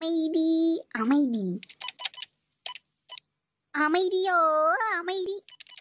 அமைதி அமைதி அமைதியோ அமைதி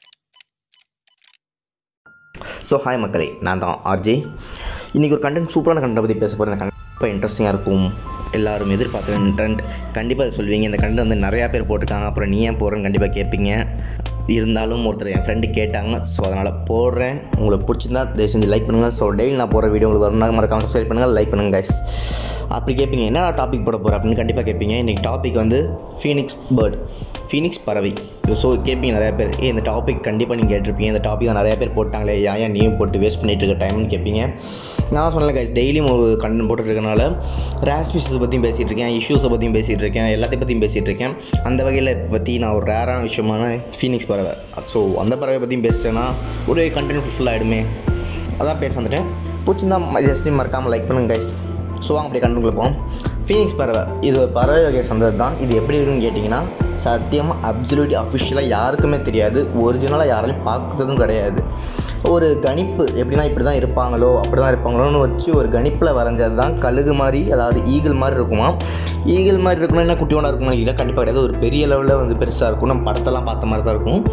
ஸோ ஹாய் மக்களே நான் தான் ஆர்ஜே இன்றைக்கி ஒரு கண்டென்ட் சூப்பரான கண்டென்ட் பற்றி பேச போகிறேன் கண்டிப்பாக இன்ட்ரெஸ்டிங்காக இருக்கும் எல்லாரும் எதிர்பார்த்த கண்டென்ட் கண்டிப்பாக அதை சொல்வீங்க இந்த கண்டென்ட் வந்து நிறையா பேர் போட்டிருக்காங்க அப்புறம் நீ ஏன் போடுறேன்னு கண்டிப்பாக கேட்பீங்க இருந்தாலும் ஒருத்தர் என் ஃப்ரெண்டு கேட்டாங்க ஸோ அதனால் போடுறேன் உங்களுக்கு பிடிச்சிருந்தா தயவு செஞ்சு லைக் பண்ணுங்கள் ஸோ டெய்லி நான் போகிற வீடியோ உங்களுக்கு வரணும் மறக்காம சப்ஸ்கிரைப் பண்ணுங்கள் லைக் பண்ணுங்கள் கைஸ் அப்படி கேட்பீங்க என்ன டாபிக் போட போகிறேன் அப்படின்னு கண்டிப்பாக கேட்பீங்க இன்றைக்கி டாபிக் வந்து ஃபீனிக்ஸ் பேர்ட் ஃபீனிக்ஸ் பறவை ஸோ கேட்பீங்க நிறைய பேர் ஏ இந்த டாபிக் கண்டிப்பாக நீங்கள் கேட்டிருப்பீங்க இந்த டாபிக் தான் நிறைய பேர் போட்டாங்களே ஏன் ஏன் நீயும் போட்டு வேஸ்ட் பண்ணிட்டு இருக்க டைம்னு கேட்பீங்க நான் சொன்னேன் கைஸ் டெய்லியும் ஒரு கண்டென்ட் போட்டுருக்கனால ரேர் ஸ்பீஷஸ் பற்றியும் பேசிகிட்டு இருக்கேன் இஷ்யூஸை பற்றியும் பேசிகிட்டு இருக்கேன் எல்லாத்தையும் பற்றியும் பேசிகிட்டு இருக்கேன் அந்த வகையில் பற்றி நான் ஒரு ரேரான விஷயமான ஃபீனிக்ஸ் பறவை ஸோ அந்த பறவை பற்றியும் பேசுகிறேன்னா ஒரு கண்டென்ட் ஃபுல் ஆகிடுமே அதான் பேச வந்துட்டேன் பிடிச்சிருந்தா ஜஸ்ட் மறக்காமல் லைக் பண்ணுங்க கைஸ் ஸோ வாங்க அப்படியே கண்டுக்குள்ள போவோம் ஃபீனிக்ஸ் பறவை இது ஒரு பறவை வகையை சார்ந்தது தான் இது எப்படி இருக்குன்னு கேட்டிங்கன்னா சத்தியமாக அப்சல்யூட் அஃபிஷியலாக யாருக்குமே தெரியாது ஒரிஜினலாக யாராலையும் பார்த்ததும் கிடையாது ஒரு கணிப்பு எப்படின்னா இப்படி தான் இருப்பாங்களோ அப்படி தான் இருப்பாங்களோன்னு வச்சு ஒரு கணிப்பில் வரைஞ்சது தான் கழுகு மாதிரி அதாவது ஈகிள் மாதிரி இருக்குமா ஈகிள் மாதிரி இருக்கணும் என்ன குட்டியோட இருக்குமா இல்லை கண்டிப்பாக கிடையாது ஒரு பெரிய லெவலில் வந்து பெருசாக இருக்கும் நம்ம படத்தெல்லாம் பார்த்த மாதிரி தான் இருக்கும்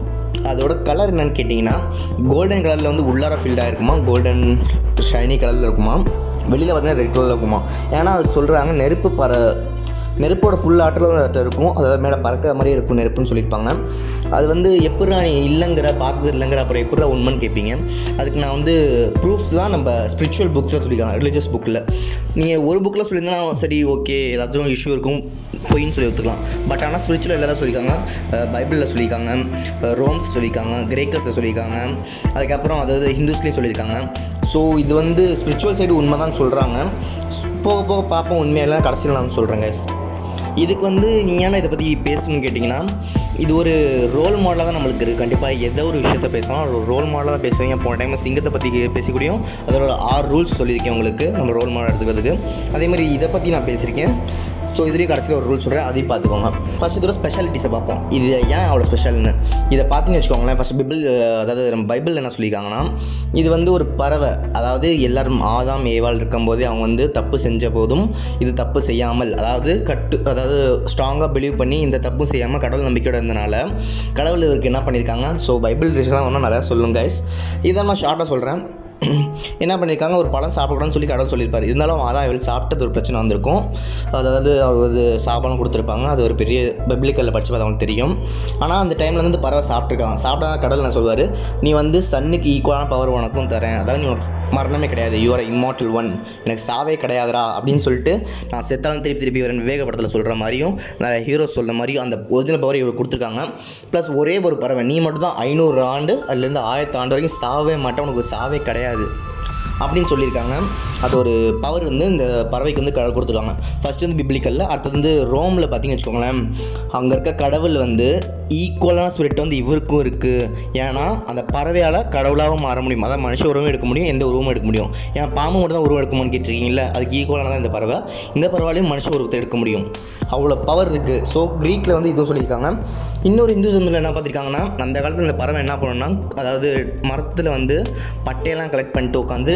அதோட கலர் என்னன்னு கேட்டிங்கன்னா கோல்டன் கலரில் வந்து உள்ளார ஃபில்டாக இருக்குமா கோல்டன் ஷைனி கலரில் இருக்குமா வெளியில் பார்த்தீங்கன்னா ரெட் கலரில் இருக்குமா ஏன்னா அதுக்கு சொல்கிறாங்க நெருப்பு பற நெருப்போட ஃபுல் ஆற்றலும் அதில் இருக்கும் அதாவது மேலே பறக்கிற மாதிரி இருக்கும் நெருப்புன்னு சொல்லியிருப்பாங்க அது வந்து எப்படா நீ இல்லைங்கிற பார்த்தது இல்லைங்கிற அப்புறம் எப்படா உண்மைன்னு கேட்பீங்க அதுக்கு நான் வந்து ப்ரூஃப்ஸ் தான் நம்ம ஸ்பிரிச்சுவல் புக்ஸில் சொல்லியிருக்காங்க ரிலீஜியஸ் புக்கில் நீங்கள் ஒரு புக்கில் சொல்லியிருந்தா சரி ஓகே ஏதாச்சும் இஷ்யூ இருக்கும் பொய்ன்னு சொல்லி ஒத்துக்கலாம் பட் ஆனால் ஸ்பிரிச்சுவல் எல்லாரும் சொல்லியிருக்காங்க பைபிளில் சொல்லியிருக்காங்க ரோம்ஸ் சொல்லியிருக்காங்க கிரேக்கர்ஸில் சொல்லியிருக்காங்க அதுக்கப்புறம் அதாவது ஹிந்துஸ்லேயும் சொல்லியிருக்காங்க ஸோ இது வந்து ஸ்பிரிச்சுவல் சைடு உண்மை தான் சொல்கிறாங்க போக போக பார்ப்போம் உண்மையெல்லாம் கடைசியில் நான் சொல்கிறேன் guys இதுக்கு வந்து நீ ஏன்னா இதை பற்றி பேசணும்னு கேட்டிங்கன்னா இது ஒரு ரோல் மாடலாக தான் நம்மளுக்கு இருக்குது கண்டிப்பாக எதோ ஒரு விஷயத்த பேசலாம் ஒரு ரோல் மாடலாக தான் பேசுவீங்க போன டைம் சிங்கத்தை பற்றி பேசிக்கூடியும் அதோட ஆறு ரூல்ஸ் சொல்லியிருக்கேன் உங்களுக்கு நம்ம ரோல் மாடல் எடுத்துக்கிறதுக்கு அதே மாதிரி இதை பற்றி நான் பேசியிருக்கேன் ஸோ இதுலேயும் கடைசியில் ஒரு ரூல் சொல்கிறேன் அதையும் பார்த்துக்கோங்க ஃபஸ்ட் இதோட ஸ்பெஷாலிட்டிஸை பார்ப்போம் இது ஏன் அவ்வளோ ஸ்பெஷல்னு இதை பார்த்தீங்கன்னு வச்சுக்கோங்களேன் ஃபஸ்ட் பைபிள் அதாவது நம்ம பைபிள் என்ன சொல்லியிருக்காங்கன்னா இது வந்து ஒரு பறவை அதாவது எல்லாரும் ஆதாம் ஏவாள் இருக்கும்போதே அவங்க வந்து தப்பு செஞ்ச போதும் இது தப்பு செய்யாமல் அதாவது கட்டு அதாவது ஸ்ட்ராங்காக பிலீவ் பண்ணி இந்த தப்பும் செய்யாமல் கடவுள் நம்பிக்கையோட இருந்தனால கடவுள் இவருக்கு என்ன பண்ணியிருக்காங்க ஸோ பைபிள் ரீசனாக ஒன்றும் நிறையா சொல்லுங்க கைஸ் இதை நான் ஷார்ட்டாக சொல்கிறேன் என்ன பண்ணியிருக்காங்க ஒரு பழம் சாப்பிடக்கூடாதுன்னு சொல்லி கடவுள் சொல்லியிருப்பார் இருந்தாலும் அதான் இவள் சாப்பிட்டது ஒரு பிரச்சனை வந்திருக்கும் அதாவது அவர் வந்து சாப்பாடும் கொடுத்துருப்பாங்க அது ஒரு பெரிய பப்ளிக்கலில் படிச்சு பார்த்தா அவங்களுக்கு தெரியும் ஆனால் அந்த டைமில் வந்து பறவை சாப்பிட்ருக்காங்க சாப்பிட்டா கடவுள் நான் சொல்வார் நீ வந்து சன்னுக்கு ஈக்குவலான பவர் உனக்கும் தரேன் அதாவது நீ உனக்கு மரணமே கிடையாது யூஆர் இம்மார்டல் ஒன் எனக்கு சாவே கிடையாதுடா அப்படின்னு சொல்லிட்டு நான் செத்தாலும் திருப்பி திருப்பி வரேன் விவேக படத்தில் சொல்கிற மாதிரியும் நிறைய ஹீரோ சொல்கிற மாதிரியும் அந்த ஒரிஜினல் பவர் இவர் கொடுத்துருக்காங்க ப்ளஸ் ஒரே ஒரு பறவை நீ மட்டும் தான் ஐநூறு ஆண்டு அதுலேருந்து ஆயிரத்து ஆண்டு வரைக்கும் சாவே மாட்டேன் உனக்கு சாவே கிடையாது அப்படின்னு சொல்லியிருக்காங்க அது ஒரு பவர் வந்து இந்த பறவைக்கு வந்து கடவுள் கொடுத்துருக்காங்க ஃபஸ்ட்டு வந்து பிப்ளிக்கல்ல அடுத்தது வந்து ரோமில் பார்த்தீங்கன்னு வச்சுக்கோங்களேன் அங்கே இருக்க கடவுள் வந்து ஈக்குவலான ஸ்பிரிட் வந்து இவருக்கும் இருக்குது ஏன்னா அந்த பறவையால் கடவுளாகவும் மாற முடியும் அதான் மனுஷ உருவம் எடுக்க முடியும் எந்த உருவமும் எடுக்க முடியும் ஏன் பாம்பு மட்டும் தான் உருவம் எடுக்குமான்னு கேட்டிருக்கீங்களா அதுக்கு ஈக்குவலான தான் இந்த பறவை இந்த பறவையாலையும் மனுஷ உருவத்தை எடுக்க முடியும் அவ்வளோ பவர் இருக்குது ஸோ க்ரீக்கில் வந்து இதுவும் சொல்லியிருக்காங்க இன்னொரு இந்துசமில் என்ன பார்த்துருக்காங்கன்னா அந்த காலத்தில் இந்த பறவை என்ன பண்ணணும்னா அதாவது மரத்தில் வந்து பட்டையெல்லாம் கலெக்ட் பண்ணிட்டு உட்காந்து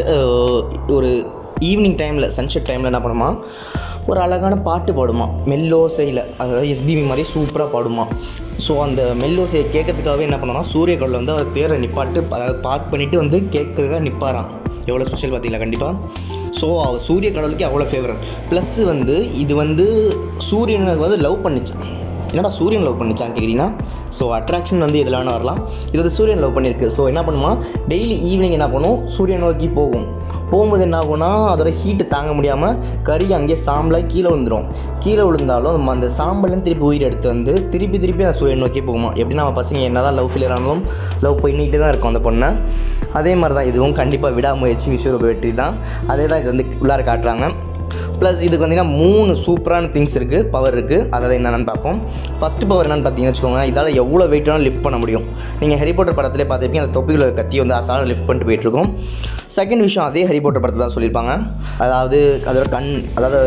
ஒரு ஈவினிங் டைமில் சன்செட் டைமில் என்ன பண்ணுமா ஒரு அழகான பாட்டு பாடுமா மெல்லோசையில் அதாவது எஸ்பிபி மாதிரி சூப்பராக பாடுமா ஸோ அந்த மெல்லோசையை கேட்கறதுக்காகவே என்ன பண்ணோம்னா சூரிய கடலில் வந்து அவர் பேரை நிப்பாட்டு அதாவது பார்க் பண்ணிவிட்டு வந்து கேட்குறதா நிற்பாராம் எவ்வளோ ஸ்பெஷல் பார்த்தீங்களா கண்டிப்பாக ஸோ அவர் சூரிய கடவுளுக்கு அவ்வளோ ஃபேவரட் ப்ளஸ் வந்து இது வந்து சூரியனுக்கு வந்து லவ் பண்ணிச்சான் என்னடா சூரியன் லவ் பண்ணிச்சான்னு கேட்குறீங்கன்னா ஸோ அட்ராக்ஷன் வந்து இதில் வேணா வரலாம் இது வந்து சூரியன் லவ் பண்ணியிருக்கு ஸோ என்ன பண்ணுமா டெய்லி ஈவினிங் என்ன பண்ணும் சூரியன் நோக்கி போகும் போகும்போது என்ன ஆகும்னா அதோட ஹீட்டு தாங்க முடியாமல் கறி அங்கேயே சாம்பலாக கீழே விழுந்துரும் கீழே விழுந்தாலும் நம்ம அந்த சாம்பலேருந்து திருப்பி உயிர் எடுத்து வந்து திருப்பி திருப்பி அந்த சூரியன் நோக்கி போகுமா எப்படி நம்ம பசங்க என்ன தான் லவ் ஃபீலர் ஆனாலும் லவ் பண்ணிட்டு தான் இருக்கும் அந்த பொண்ணை அதே மாதிரி தான் இதுவும் கண்டிப்பாக விடாமுயற்சி விஸ்வரூப வெற்றி தான் அதே தான் இது வந்து உள்ளார காட்டுறாங்க ப்ளஸ் இதுக்கு வந்தீங்கன்னா மூணு சூப்பரான திங்ஸ் இருக்குது பவர் இருக்குது அதாவது என்னென்னு பார்ப்போம் ஃபஸ்ட்டு பவர் என்னென்னு பார்த்தீங்கன்னு வச்சுக்கோங்க இதால் எவ்வளோ வெயிட் வேணாலும் லிஃப்ட் பண்ண முடியும் நீங்கள் ஹரி போட்டர் படத்திலே பார்த்துருப்பீங்க அந்த தொப்பிகளை கத்தி வந்து அசாலம் லிஃப்ட் பண்ணிட்டு போயிட்டுருக்கும் செகண்ட் விஷயம் அதே ஹரி போட்டர் படத்தில் தான் சொல்லியிருப்பாங்க அதாவது அதோட கண் அதாவது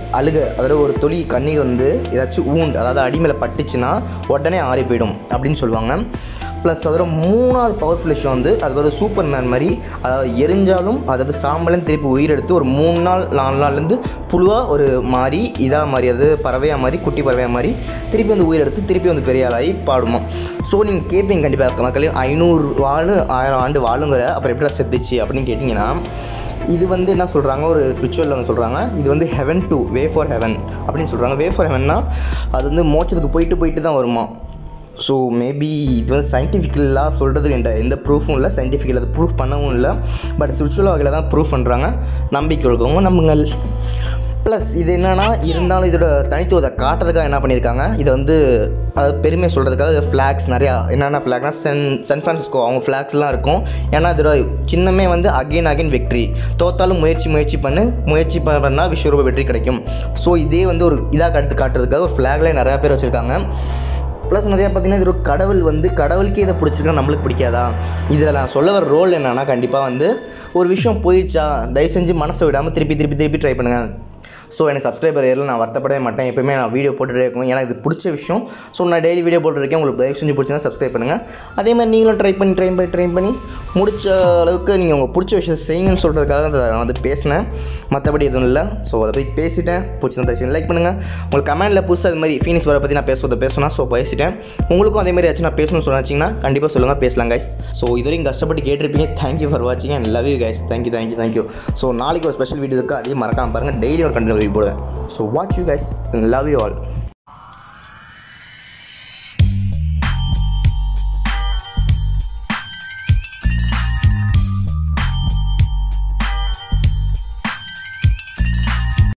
அழுக அதாவது ஒரு துளி கண்ணீர் வந்து ஏதாச்சும் ஊண்ட் அதாவது அடிமையில் பட்டுச்சுன்னா உடனே ஆறி போயிடும் அப்படின்னு சொல்லுவாங்க ப்ளஸ் அதோட மூணாவது பவர்ஃபுல் விஷயம் வந்து அது ஒரு சூப்பர் மேன் மாதிரி அதாவது எரிஞ்சாலும் அதாவது சாம்பலும் திருப்பி உயிரெடுத்து ஒரு மூணு நாள் நாலு நாள்லேருந்து புழுவாக ஒரு மாதிரி இதாக மாதிரி அது பறவையாக மாதிரி குட்டி பறவையாக மாதிரி திருப்பி வந்து உயிரெடுத்து திருப்பி வந்து பெரிய ஆளாகி பாடுமா ஸோ நீங்கள் கேட்பீங்க கண்டிப்பாக மக்களே ஐநூறு வாழு ஆயிரம் ஆண்டு வாழுங்கிற அப்புறம் எப்படி செத்துச்சு அப்படின்னு கேட்டிங்கன்னா இது வந்து என்ன சொல்கிறாங்க ஒரு ஸ்பிரிச்சுவலில் வந்து சொல்கிறாங்க இது வந்து heaven to way for heaven அப்படின்னு சொல்கிறாங்க வே ஃபார் ஹெவன்னா அது வந்து மோட்சத்துக்கு போயிட்டு போயிட்டு தான் வருமா ஸோ மேபி இது வந்து சயின்டிஃபிக்கலாக சொல்கிறது எந்த எந்த ப்ரூஃபும் இல்லை சயின்டிஃபிக்கல் அது ப்ரூஃப் பண்ணவும் இல்லை பட் ஸ்பிரிச்சுவல் வகையில் தான் ப்ரூஃப் பண்ணுறாங்க நம்பிக்கை இருக்கவங்க நம்புங்கள் ப்ளஸ் இது என்னென்னா இருந்தாலும் இதோட தனித்துவத்தை காட்டுறதுக்காக என்ன பண்ணியிருக்காங்க இதை வந்து அது பெருமை சொல்கிறதுக்காக ஃப்ளாக்ஸ் நிறையா என்னென்ன ஃப்ளாக்னா சென் சான் ஃப்ரான்சிஸ்கோ அவங்க ஃப்ளாக்ஸ்லாம் இருக்கும் ஏன்னா இதோட சின்னமே வந்து அகைன் அகைன் வெற்றி தோத்தாலும் முயற்சி முயற்சி பண்ணு முயற்சி பண்ணால் விஸ்வரூப வெற்றி கிடைக்கும் ஸோ இதே வந்து ஒரு இதாக எடுத்து காட்டுறதுக்காக ஒரு ஃப்ளாக்லேயே நிறையா பேர் வச்சுருக்காங்க ப்ளஸ் நிறையா பார்த்தீங்கன்னா இது ஒரு கடவுள் வந்து கடவுளுக்கே இதை பிடிச்சிருக்கா நம்மளுக்கு பிடிக்காதா இதில் நான் சொல்ல வர ரோல் என்னன்னா கண்டிப்பாக வந்து ஒரு விஷயம் போயிடுச்சா தயவு செஞ்சு மனசை விடாமல் திருப்பி திருப்பி திருப்பி ட்ரை பண்ணுங்கள் ஸோ எனக்கு சப்ஸ்கிரைபர் ஏரியில் நான் வருத்தப்படவே மாட்டேன் எப்பவுமே நான் வீடியோ போட்டுகிட்டே இருக்கும் ஏன்னா இது பிடிச்ச விஷயம் ஸோ நான் டெய்லி வீடியோ போட்டுருக்கேன் உங்களுக்கு தயவு செஞ்சு பிடிச்சா சப்ஸ்கிரைப் பண்ணுங்கள் அதே மாதிரி நீங்களும் ட்ரை பண்ணி ட்ரை பண்ணி ட்ரை பண்ணி முடிச்ச அளவுக்கு நீங்கள் உங்கள் பிடிச்ச விஷயத்தை செய்யுங்கன்னு சொல்கிறதுக்காக அதை நான் வந்து பேசினேன் மற்றபடி எதுவும் இல்லை ஸோ அதை போய் பேசிட்டேன் பிடிச்சிருந்த தயவு லைக் பண்ணுங்கள் உங்களுக்கு கமெண்ட்டில் புதுசாக அது மாதிரி ஃபீனிக்ஸ் வர பற்றி நான் பேசுவதை பேசணும் ஸோ பேசிட்டேன் உங்களுக்கும் அதே மாதிரி ஆச்சு நான் பேசணும்னு சொன்னாச்சிங்கன்னா கண்டிப்பாக சொல்லுங்கள் பேசலாம் கைஸ் ஸோ இது வரைக்கும் கஷ்டப்பட்டு கேட்டிருப்பீங்க தேங்க்யூ ஃபார் வாட்சிங் and love you guys thank you thank you thank you so நாளைக்கு ஒரு ஸ்பெஷல் வீடியோ இருக்குது அதையும் மறக்காமல் பாருங்கள் டெய்லி ஒரு கண்டென்ட் வீடியோ போடுவேன் so watch you guys love you all